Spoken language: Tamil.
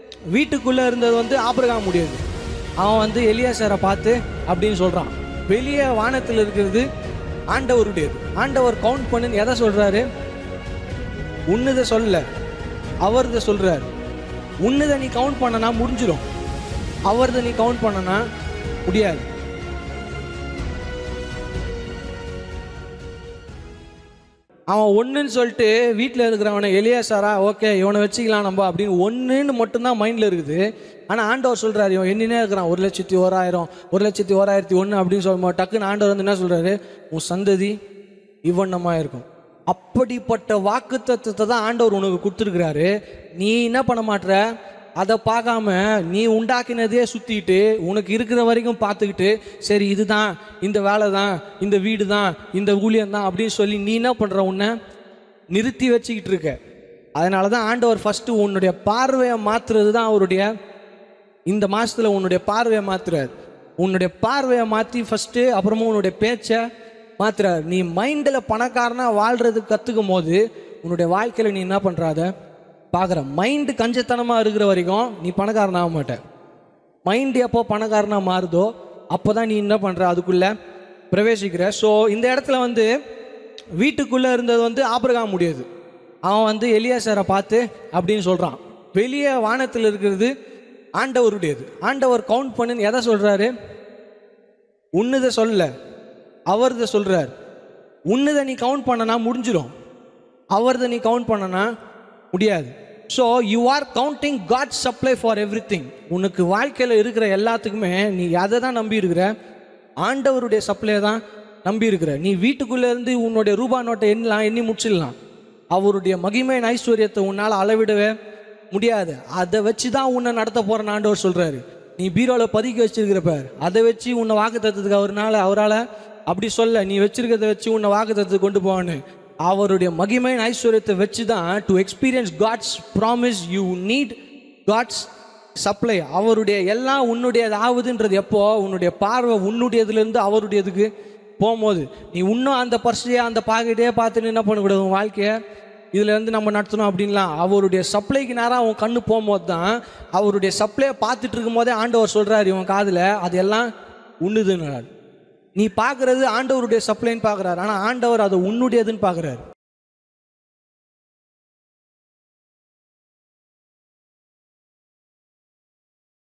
வீட்டுக்குள்ளே இருந்தது வந்து ஆபிரகாம் முடியாது அவன் வந்து எலியாசரை பார்த்து அப்படின்னு சொல்கிறான் வெளியே வானத்தில் இருக்கிறது ஆண்டவருடையது ஆண்டவர் கவுண்ட் பண்ணுன்னு எதை சொல்கிறாரு உன்னதை சொல்லல அவர்த சொல்கிறார் உன்னதை நீ கவுண்ட் பண்ணனா முடிஞ்சிடும் அவர்த நீ கவுண்ட் பண்ணனா முடியாது அவன் ஒன்றுன்னு சொல்லிட்டு வீட்டில் இருக்கிறவனை எலியாசாரா ஓகே இவனை வச்சுக்கலாம் நம்ம அப்படின்னு ஒன்றுன்னு மட்டும்தான் மைண்டில் இருக்குது ஆனால் ஆண்டவர் சொல்கிறாரு இவன் எண்ணினே இருக்கிறான் ஒரு லட்சத்தி ஓராயிரம் ஒரு லட்சத்தி ஓராயிரத்தி ஒன்று அப்படின்னு சொல்லும்போது டக்குன்னு ஆண்டவர் வந்து என்ன சொல்கிறாரு உன் சந்ததி இவ்வண்ணமாக இருக்கும் அப்படிப்பட்ட வாக்கு தத்துவத்தை தான் ஆண்டவர் உனக்கு கொடுத்துருக்கிறாரு நீ என்ன பண்ண மாட்ற அதை பார்க்காம நீ உண்டாக்கினதே சுற்றிட்டு உனக்கு இருக்கிற வரைக்கும் பார்த்துக்கிட்டு சரி இதுதான் இந்த வேலை தான் இந்த வீடு தான் இந்த ஊழியம் தான் அப்படின்னு சொல்லி நீ என்ன பண்ணுற உன்னை நிறுத்தி வச்சுக்கிட்டு இருக்க அதனால தான் ஆண்டவர் ஃபஸ்ட்டு உன்னுடைய பார்வையை மாற்றுறது தான் அவருடைய இந்த மாதத்தில் உன்னுடைய பார்வையை மாற்றுறார் உன்னுடைய பார்வையை மாற்றி ஃபஸ்ட்டு அப்புறமா உன்னுடைய பேச்சை மாற்றுறார் நீ மைண்டில் பணக்காரனாக வாழ்கிறதுக்கு கற்றுக்கும் போது உன்னுடைய வாழ்க்கையில் நீ என்ன பண்ணுறாத பார்க்குற மைண்டு கஞ்சத்தனமாக இருக்கிற வரைக்கும் நீ பணக்காரன் ஆக மாட்ட மைண்டு எப்போ பணக்காரனாக மாறுதோ அப்போ தான் நீ என்ன பண்ணுற அதுக்குள்ளே பிரவேசிக்கிற ஸோ இந்த இடத்துல வந்து வீட்டுக்குள்ளே இருந்தது வந்து ஆபிரகாம் முடியாது அவன் வந்து எலியாசரை பார்த்து அப்படின்னு சொல்கிறான் வெளியே வானத்தில் இருக்கிறது ஆண்டவருடையது ஆண்டவர் கவுண்ட் பண்ணுன்னு எதை சொல்கிறாரு உன்னதை சொல்லல அவர்த சொல்கிறார் உன்னதை நீ கவுண்ட் பண்ணனா முடிஞ்சிடும் அவர்த நீ கவுண்ட் பண்ணனா முடியாது so you are counting God supply for everything உனக்கு வாழ்க்கையில் இருக்கிற எல்லாத்துக்குமே நீ அதை தான் நம்பி இருக்கிற ஆண்டவருடைய சப்ளை தான் நம்பி இருக்கிற நீ வீட்டுக்குள்ளே இருந்து உன்னுடைய ரூபா நோட்டை எண்ணலாம் எண்ணி முடிச்சிடலாம் அவருடைய மகிமையின் ஐஸ்வர்யத்தை உன்னால் அளவிடவே முடியாது அதை வச்சு தான் உன்னை நடத்த போகிறேன்னு ஆண்டவர் சொல்கிறாரு நீ பீரோவில் பதுக்கி வச்சிருக்கிற பார் அதை வச்சு உன்னை வாக்கு தத்துவத்துக்கு அவர்னால அவரால் அப்படி சொல்ல நீ வச்சிருக்கிறத வச்சு உன்னை வாக்கு தத்துவத்துக்கு கொண்டு போவான்னு அவருடைய மகிமையின் ஐஸ்வர்யத்தை வச்சு தான் to experience God's promise you need God's supply அவருடைய எல்லாம் உன்னுடையது ஆகுதுன்றது எப்போ உன்னுடைய பார்வை உன்னுடையதுலேருந்து அவருடையதுக்கு போகும்போது நீ இன்னும் அந்த பர்ஸையே அந்த பாக்கெட்டே பார்த்துன்னு என்ன பண்ணக்கூடாது உன் வாழ்க்கையை இதுல இருந்து நம்ம நடத்தணும் அப்படின்லாம் அவருடைய சப்ளைக்கு நேரம் அவன் கண்ணு போகும்போது தான் அவருடைய சப்ளையை பார்த்துட்டு இருக்கும் போதே ஆண்டவர் சொல்கிறாரு இவன் காதில் அது எல்லாம் உண்ணுதுன்னு நீ பார்க்குறது ஆண்டவருடைய சப்ளைன்னு பார்க்குறாரு ஆனால் ஆண்டவர் அதை உன்னுடையதுன்னு பார்க்குறாரு